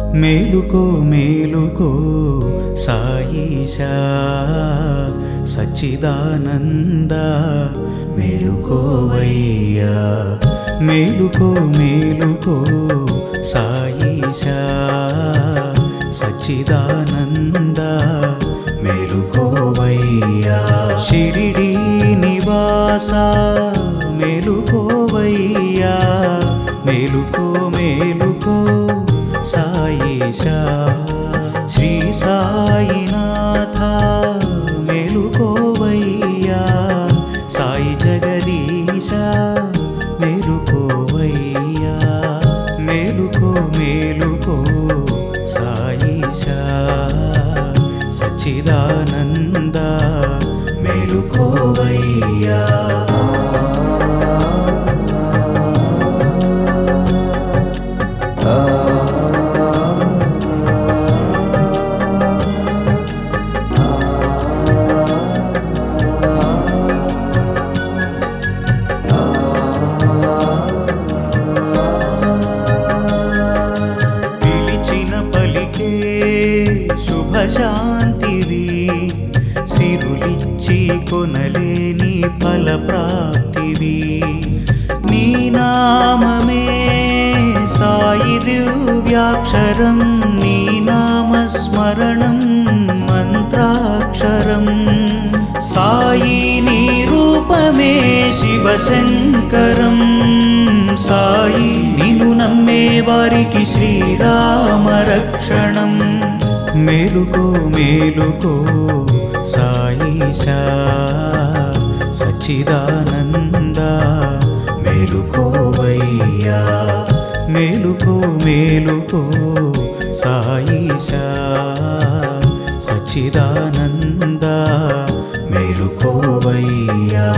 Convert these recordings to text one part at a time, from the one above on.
మేలుకో మేలుకో సాయిషా సచ్చిదానంద మేలుకోవయ్యా మేలుకో మేలుకో సాయిషా సచ్చిదానంద మేలుకోవయ్యా షిరిడి నివాస మేలుకోవయ్యా మేలుకో మేలుకో సాయిషా శ్రీ సాయినాథ మేలుకోవయ్యా సాయి జగదీశ మేలుకోవయ్యా మేలుకో మేలుకో సాయిషా సచ్చిదానంద మేలుకోవయ్యా పిలిచిన పలికే శుభశాంతివి సిరులిచ్చి కొనలేని ఫలప్రాప్తివి నీ నామమే సాయి దివ్యాక్షరం నీ నామస్మరణం మంత్రాక్షరం సాయి నీ రూపమే శివశంకరం సాయి నిన్ను నమ్మే వారికి శ్రీరామ రక్షణం మేలుకో మేలుకో సాయిషా సచ్చిదానంద మేలుకోవయ్యా మేలుకో మేలుకో సాయిషా సచ్చిదానంద మేలుకోవయ్యా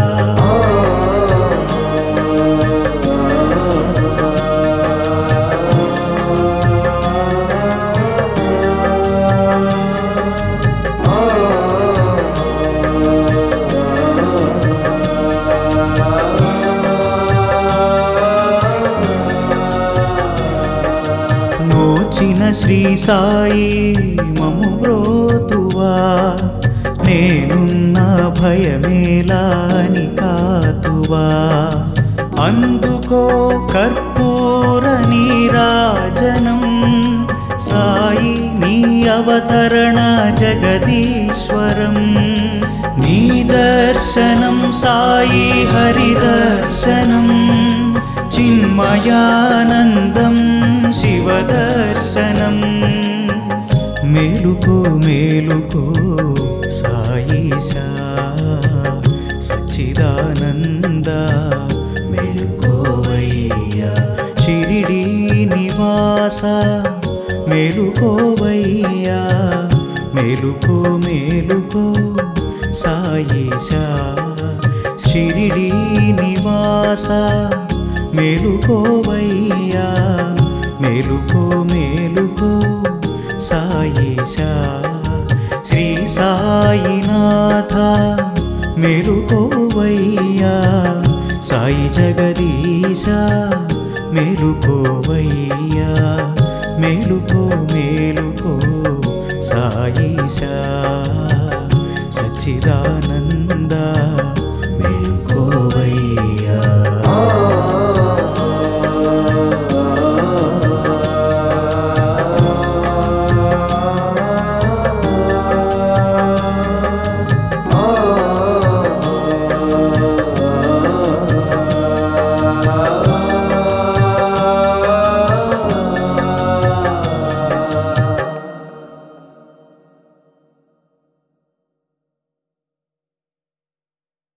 మోచిన శ్రీ సాయి మము బ్రోతువా నేనున్న భయమేలాని కాతువా అందుకో కర్పూర నీరాజనం సాయి నీ అవతరణ జగదీశ్వరం నీ దర్శనం సాయి హరిదర్శనం చిన్మయానందం శివదర్శనం మేలుకో మేలుకో సాయిషా సచ్చిదానంద మేలుకోవయ్యా షిరిడి నివాస మేలుకోవయ్యా మేలుకో మేలుకో సాయిషా షిరిడి నివాస మేలుకోవయ్యా మేలుకో మేలుకో సాయిషా శ్రీ సాయినాథ మేలుకోవయ్యా సాయి జగదీశ మేలుకోవయ్యా మేలుకో మేలుకో సాయిషా సచ్చిదానంద